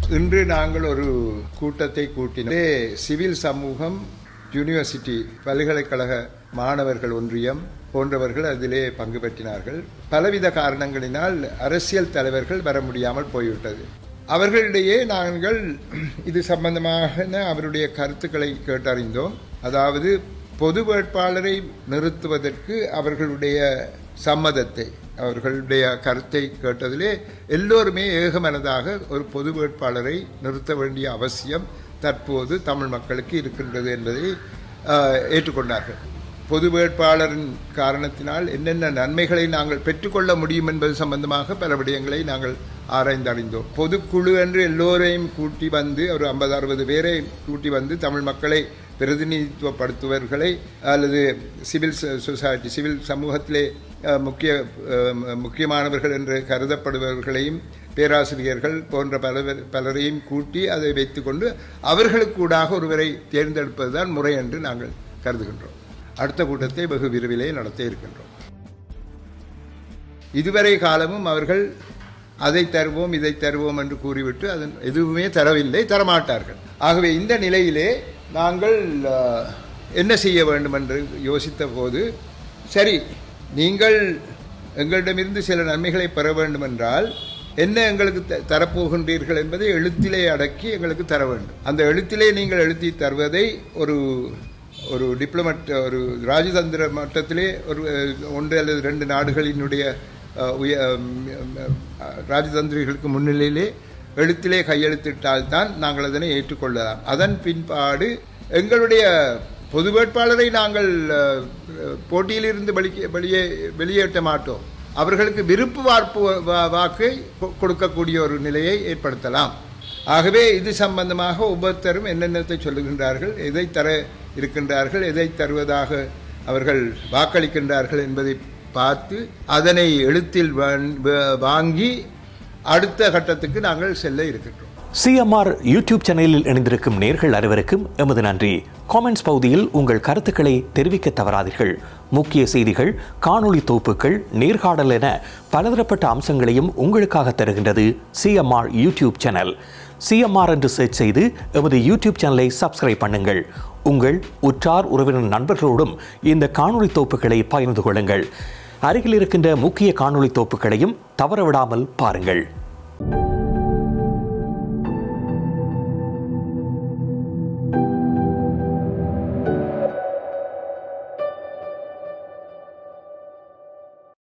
இன்று நாங்கள் ஒரு கூட்டத்தை கூட்டினோம் சிவில் சமூகம் யூனிவர்சிட்டி பல்கலைக்கழக மாணவர்கள் ஒன்றியம் போன்றவர்கள் அதிலே பங்கு பெற்றினார்கள் பலவித காரணங்களினால் அரசியல் தலைவர்கள் வர முடியாமல் போய்விட்டது அவர்களிடையே நாங்கள் இது சம்பந்தமாக அவருடைய கருத்துக்களை கேட்டறிந்தோம் அதாவது பொது வேட்பாளரை நிறுத்துவதற்கு அவர்களுடைய சம்மதத்தை அவர்களுடைய கருத்தை கேட்டதிலே எல்லோருமே ஏகமனதாக ஒரு பொது வேட்பாளரை நிறுத்த வேண்டிய அவசியம் தற்போது தமிழ் மக்களுக்கு இருக்கின்றது என்பதை ஆஹ், ஏற்றுக்கொண்டார்கள் பொது வேட்பாளரின் காரணத்தினால் என்னென்ன நன்மைகளை நாங்கள் பெற்றுக்கொள்ள முடியும் என்பது சம்பந்தமாக பல விடயங்களை நாங்கள் ஆராய்ந்தறிந்தோம் பொதுக்குழு என்று எல்லோரையும் கூட்டி வந்து ஒரு ஐம்பது அறுபது பேரை கூட்டி வந்து தமிழ் மக்களை பிரதிநிதித்துவப்படுத்துவர்களை அல்லது சிவில் சொ- சொசைட்டி சிவில் சமூகத்திலே அஹ், முக்கிய அஹ், முக்கியமானவர்கள் என்று கருதப்படுபவர்களையும் பேராசிரியர்கள் போன்ற பலவர் பலரையும் கூட்டி அதை வைத்துக்கொண்டு அவர்களுக்கூடாக ஒருவரை தேர்ந்தெடுப்பதுதான் முறை என்று நாங்கள் கருதுகின்றோம் அடுத்த கூட்டத்தை வெகு விரைவிலே நடத்த இருக்கின்றோம் இதுவரை காலமும் அவர்கள் அதை தருவோம் இதை தருவோம் என்று கூறிவிட்டு அதன் எதுவுமே தரவில்லை தரமாட்டார்கள் ஆகவே இந்த நிலையிலே நாங்கள் அஹ், என்ன செய்ய வேண்டும் என்று யோசித்த போது சரி நீங்கள் எங்களிடமிருந்து சில நன்மைகளை பெற வேண்டும் என்றால் என்ன எங்களுக்கு த- தரப்போகின்றீர்கள் என்பதை எழுத்திலே அடக்கி எங்களுக்கு தர வேண்டும் அந்த எழுத்திலே நீங்கள் எழுதி தருவதை ஒரு ஒரு டிப்ளமட் ஒரு ராஜதந்திர மட்டத்திலே ஒரு அஹ், ஒன்று அல்லது ரெண்டு நாடுகளினுடைய அஹ், உய அஹ், அஹ், ராஜதந்திரிகளுக்கு முன்னிலையிலே எழுத்திலே கையெழுத்திட்டால்தான் நாங்கள் அதனை ஏற்றுக்கொள்ளலாம் அதன் பின்பாடு எங்களுடைய பொது வேட்பாளரை நாங்கள் அஹ், போட்டியிலிருந்து வெளியே வெளியே வெளியேற்ற மாட்டோம் அவர்களுக்கு விருப்பு வார்ப்பு வா- வாக்கை கொ- கொடுக்கக்கூடிய ஒரு நிலையை ஏற்படுத்தலாம் ஆகவே இது சம்பந்தமாக ஒவ்வொருத்தரும் என்னென்னத்தை சொல்லுகின்றார்கள் எதை தர இருக்கின்றார்கள் எதை தருவதாக அவர்கள் வாக்களிக்கின்றார்கள் என்பதை பார்த்து அதனை எழுத்தில் வான்- வா- வாங்கி அடுத்த கட்டத்துக்கு நாங்கள் செல்ல இருக்கின்றோம் சிஎம்ஆர் யூடியூப் சேனலில் இணைந்திருக்கும் நேர்கள் அனைவருக்கும் எமது நன்றி காமெண்ட்ஸ் பகுதியில் உங்கள் கருத்துக்களை தெரிவிக்க தவறாதீர்கள் முக்கிய செய்திகள் காணொளி தொகுப்புகள் நேர்காணல் என பலதரப்பட்ட அம்சங்களையும் உங்களுக்காக தருகின்றது சிஎம்ஆர் யூடியூப் சேனல் சிஎம்ஆர் என்று சர்ச் செய்து எமது யூடியூப் சேனலை சப்ஸ்கிரைப் பண்ணுங்கள் உங்கள் உற்றார் உறவினர் நண்பர்களோடும் இந்த காணொளி தொகுப்புகளை பகிர்ந்து கொள்ளுங்கள் அருகில் இருக்கின்ற முக்கிய காணொளி தொகுப்புகளையும் தவறவிடாமல் பாருங்கள்